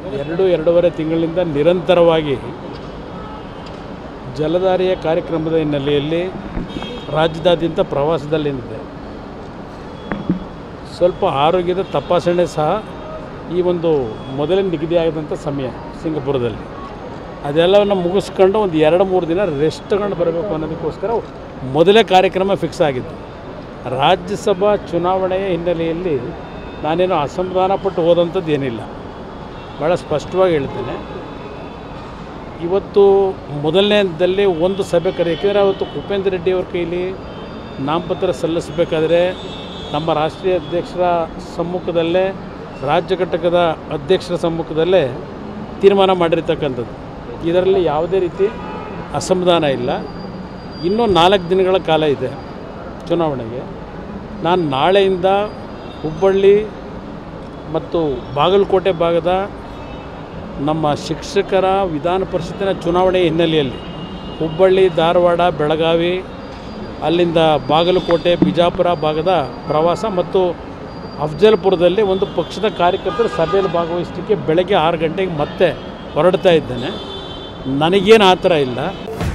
ಎರಡು ಎರಡೂವರೆ ತಿಂಗಳಿಂದ ನಿರಂತರವಾಗಿ ಜಲಧಾರೆಯ ಕಾರ್ಯಕ್ರಮದ ಹಿನ್ನೆಲೆಯಲ್ಲಿ ರಾಜ್ಯದಾದ್ಯಂತ ಪ್ರವಾಸದಲ್ಲಿದೆ ಸ್ವಲ್ಪ ಆರೋಗ್ಯದ ತಪಾಸಣೆ ಸಹ ಈ ಒಂದು ಮೊದಲೇ ನಿಗದಿಯಾದಂಥ ಸಮಯ ಸಿಂಗಾಪುರದಲ್ಲಿ ಅದೆಲ್ಲವನ್ನು ಮುಗಿಸ್ಕೊಂಡು ಒಂದು ಎರಡು ಮೂರು ದಿನ ರೆಸ್ಟ್ ತಗೊಂಡು ಬರಬೇಕು ಅನ್ನೋದಕ್ಕೋಸ್ಕರ ಮೊದಲೇ ಕಾರ್ಯಕ್ರಮ ಫಿಕ್ಸ್ ಆಗಿತ್ತು ರಾಜ್ಯಸಭಾ ಚುನಾವಣೆಯ ಹಿನ್ನೆಲೆಯಲ್ಲಿ ನಾನೇನು ಅಸಮಾಧಾನ ಪಟ್ಟು ಹೋದಂಥದ್ದು ಏನಿಲ್ಲ ಭಾಳ ಸ್ಪಷ್ಟವಾಗಿ ಹೇಳ್ತೇನೆ ಇವತ್ತು ಮೊದಲನೇದಲ್ಲಿ ಒಂದು ಸಭೆ ಕರೆಯಕ್ಕಿದ್ರೆ ಅವತ್ತು ಉಪೇಂದ್ರ ರೆಡ್ಡಿಯವ್ರ ಕೈಲಿ ನಾಮಪತ್ರ ಸಲ್ಲಿಸಬೇಕಾದ್ರೆ ನಮ್ಮ ರಾಷ್ಟ್ರೀಯ ಅಧ್ಯಕ್ಷರ ಸಮ್ಮುಖದಲ್ಲೇ ರಾಜ್ಯ ಘಟಕದ ಅಧ್ಯಕ್ಷರ ಸಮ್ಮುಖದಲ್ಲೇ ತೀರ್ಮಾನ ಮಾಡಿರ್ತಕ್ಕಂಥದ್ದು ಇದರಲ್ಲಿ ಯಾವುದೇ ರೀತಿ ಅಸಮಾಧಾನ ಇಲ್ಲ ಇನ್ನೂ ನಾಲ್ಕು ದಿನಗಳ ಕಾಲ ಇದೆ ಚುನಾವಣೆಗೆ ನಾನು ನಾಳೆಯಿಂದ ಹುಬ್ಬಳ್ಳಿ ಮತ್ತು ಬಾಗಲಕೋಟೆ ಭಾಗದ ನಮ್ಮ ಶಿಕ್ಷಕರ ವಿಧಾನ ಪರಿಷತ್ತಿನ ಚುನಾವಣೆ ಹಿನ್ನೆಲೆಯಲ್ಲಿ ಹುಬ್ಬಳ್ಳಿ ಧಾರವಾಡ ಬೆಳಗಾವಿ ಅಲ್ಲಿಂದ ಬಾಗಲಕೋಟೆ ಬಿಜಾಪುರ ಭಾಗದ ಪ್ರವಾಸ ಮತ್ತು ಅಫ್ಜಲ್ಪುರದಲ್ಲಿ ಒಂದು ಪಕ್ಷದ ಕಾರ್ಯಕರ್ತರ ಸಭೆಯಲ್ಲಿ ಭಾಗವಹಿಸಲಿಕ್ಕೆ ಬೆಳಗ್ಗೆ ಆರು ಗಂಟೆಗೆ ಮತ್ತೆ ಹೊರಡ್ತಾ ಇದ್ದೇನೆ ನನಗೇನು ಆ ಥರ ಇಲ್ಲ